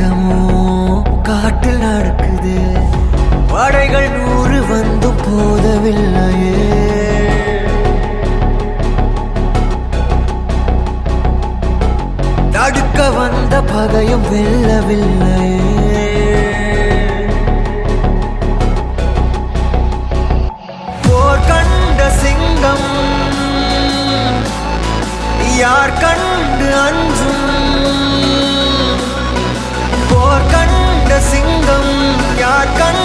யுத்தமோ காட்டில் நடக்குது படைகள் நூறு வந்தும் போதவில்லையே தடுக்க வந்த பகையும் வெல்லவில்லையே போர் கண்ட சிங்கம் யார் கண்டு அஞ்சும் போர் கண்ட சிங்கம் யார் கண்டு